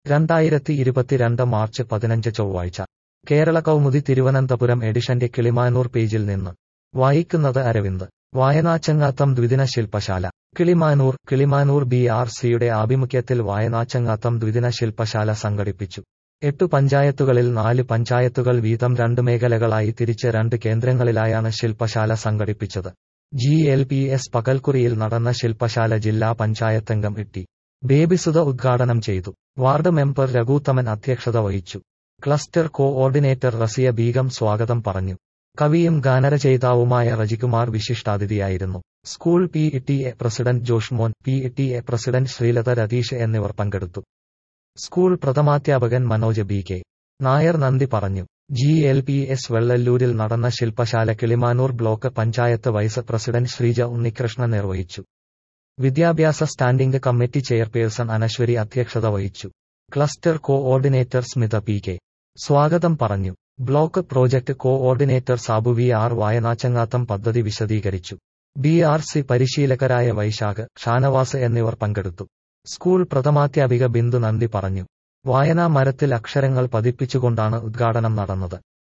രണ്ടായിരത്തി ഇരുപത്തിരണ്ട് മാർച്ച് പതിനഞ്ച് ചൊവ്വാഴ്ച കേരള കൗമുദി തിരുവനന്തപുരം എഡിഷന്റെ കിളിമാനൂർ പേജിൽ നിന്ന് വായിക്കുന്നത് അരവിന്ദ് വായനാച്ചങ്ങാത്തം ദ്വിദിന ശില്പശാല കിളിമാനൂർ കിളിമാനൂർ ബി ആർ സിയുടെ ആഭിമുഖ്യത്തിൽ വായനാച്ചങ്ങാത്തം ദ്വിദിന ശില്പശാല സംഘടിപ്പിച്ചു എട്ടു പഞ്ചായത്തുകളിൽ നാല് പഞ്ചായത്തുകൾ വീതം രണ്ട് മേഖലകളായി തിരിച്ച് രണ്ട് കേന്ദ്രങ്ങളിലായാണ് ശില്പശാല സംഘടിപ്പിച്ചത് ജി എൽ പി എസ് പകൽക്കുറിയിൽ നടന്ന ശില്പശാല ജില്ലാ പഞ്ചായത്തംഗം ഇട്ടി ബേബിസുധ ഉദ്ഘാടനം ചെയ്തു വാർഡ് മെമ്പർ രഘൂത്തമൻ അധ്യക്ഷത വഹിച്ചു ക്ലസ്റ്റർ കോഓർഡിനേറ്റർ റസിയ ബീഗം സ്വാഗതം പറഞ്ഞു കവിയും ഗാനരചയിതാവുമായ റജികുമാർ വിശിഷ്ടാതിഥിയായിരുന്നു school P T A president Joshmon P T A president Sreelatha Ratheesh എന്നിവർ പങ്കെടുത്തു സ്കൂൾ പ്രഥമാധ്യാപകൻ മനോജ് ബി കെ നായർ നന്ദി പറഞ്ഞു ജി എൽ പി എസ് വെള്ളല്ലൂരിൽ നടന്ന ശില്പശാല Kilimanoor block panchayat vice president Sreeja Unnikrishnan നിർവഹിച്ചു വിദ്യാഭ്യാസ സ്റ്റാൻഡിംഗ് കമ്മിറ്റി ചെയർപേഴ്സൺ അനശ്വരി അധ്യക്ഷത വഹിച്ചു cluster coordinator Smitha P K സ്വാഗതം പറഞ്ഞു block project coordinator Sabu V R വായനാച്ചങ്ങാത്തം പദ്ധതി വിശദീകരിച്ചു ബി ആർ സി പരിശീലകരായ വൈശാഖ് ഷാനവാസ് എന്നിവർ പങ്കെടുത്തു സ്കൂൾ പ്രഥമാധ്യാപിക ബിന്ദു നന്ദി പറഞ്ഞു വായനാ മരത്തിൽ അക്ഷരങ്ങൾ പതിപ്പിച്ചുകൊണ്ടാണ് ഉദ്ഘാടനം നടന്നത്